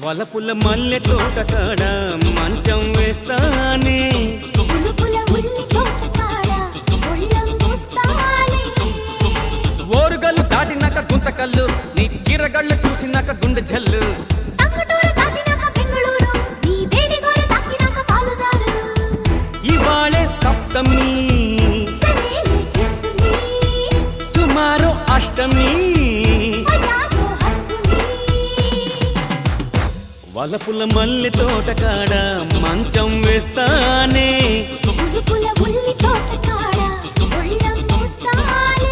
వలపుల మల్లె తోట కాడ మంచం వేస్తానే పులుపుల ఉల్లి తోట కాడ ఒళ్ళం మోస్తాలే ఓరుగల్లు దాటినాక గుంతకల్లు నీ చీరగళ్ళు చూసినాక గుండె జల్లు టంగుటూరు దాటినాక బెంగళూరు నీ వేడిగోర తాకినాక కాలు సారు ఇవాళే సప్తమి సరేలే kiss me, టుమారో అష్టమి మయాలో హద్దు me. వలపుల మల్లె తోట కాడ మంచం వేస్తానే పులుపుల ఉల్లి తోట కాడ ఒళ్ళం మోస్తాలే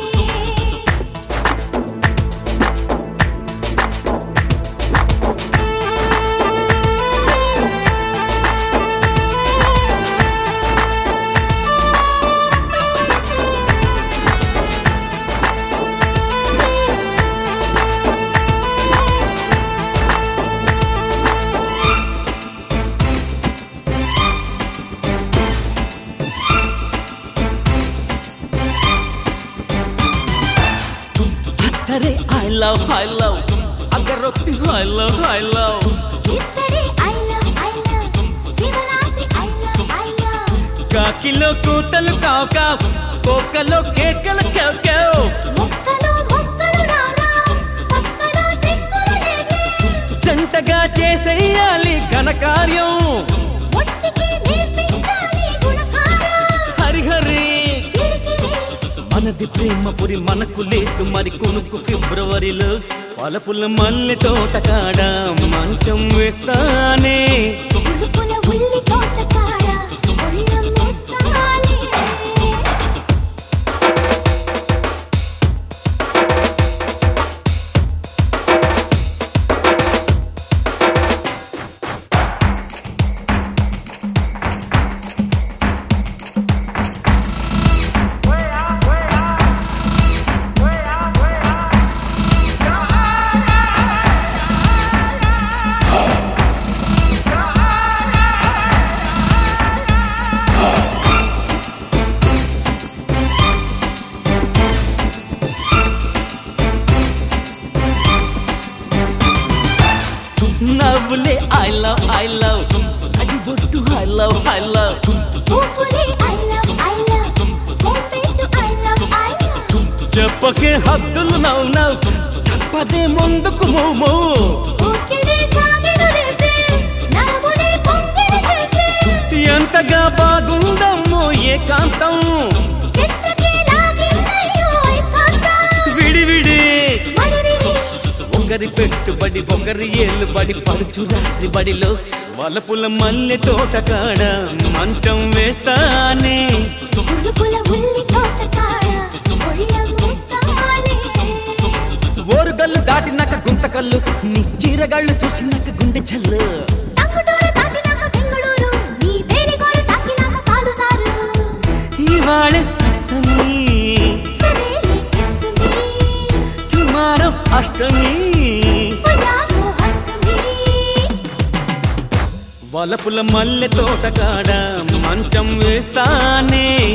అత్తరే ఐ లవ్ ఐ లవ్ అగరొత్తి ఐ లవ్ ఐ లవ్ ఇద్దరే I love, I love. Shivaratri I love, I love. కాకిలో కూతలు కావు కావు కోకలో కేకలు కేవ్ కేవ్ మొక్కలో మొక్కలు రారా పక్కలో సిక్కులు లేవే జంటగా చేసేయాలి ఘనకార్యం ఒట్టికి నేర్పించాలి గుణకారం హరిహరి కిరికిరి మనది ప్రేమ పురి మనకు లేదు మరి కొనుక్కు ఫిబ్రవరిలో పలపుల మల్లె తోట కాడ మంచం వేస్తానే పులుపుల ఉల్లి తోట కాడ ఒళ్ళం మోస్తాలే నవ్వులే ఐ లవ్ ఐ లవ్ అది బొట్టు ఐ లవ్ ఐ లవ్ పువ్వులే I love, I love. మోపెట్టు I love, I love. చెప్పకే హద్దులు నవ్వు నవ్వు తప్పదే ముందుకు మోమో ఊకిడే సాగెను రేపే, నరమునే పొంగిన చేతే. ఎంతగా బాగుందమ్మో ఏకాంతం చెట్టుకి లాగిందయ్యో అయస్కాంతం. విడివిడి మరివిడి ఒకరి పెట్టుబడి ఒకరి ఏళ్ళు బడి పడుచు రాత్రి బడిలో వలపుల మల్లె తోట కాడ మంచం వేస్తానే పులుపుల ఉల్లి తోట కాడ ఒళ్ళం మోస్తాలే. ఓరుగల్లు దాటినాక గుంతకల్లు నీ చీరగాళ్ళు చూసినాక గుండె చల్లు టంగుటూరు దాటినాక బెంగుళూరు, నీ వేడిగోర తాకినాక కాలు సారు. ఇవాళ సప్తమి సరేలే kiss me, టుమారో అష్టమి మయాలో హద్దు me. వలపుల మల్లె తోట కాడ మంచం వేస్తానే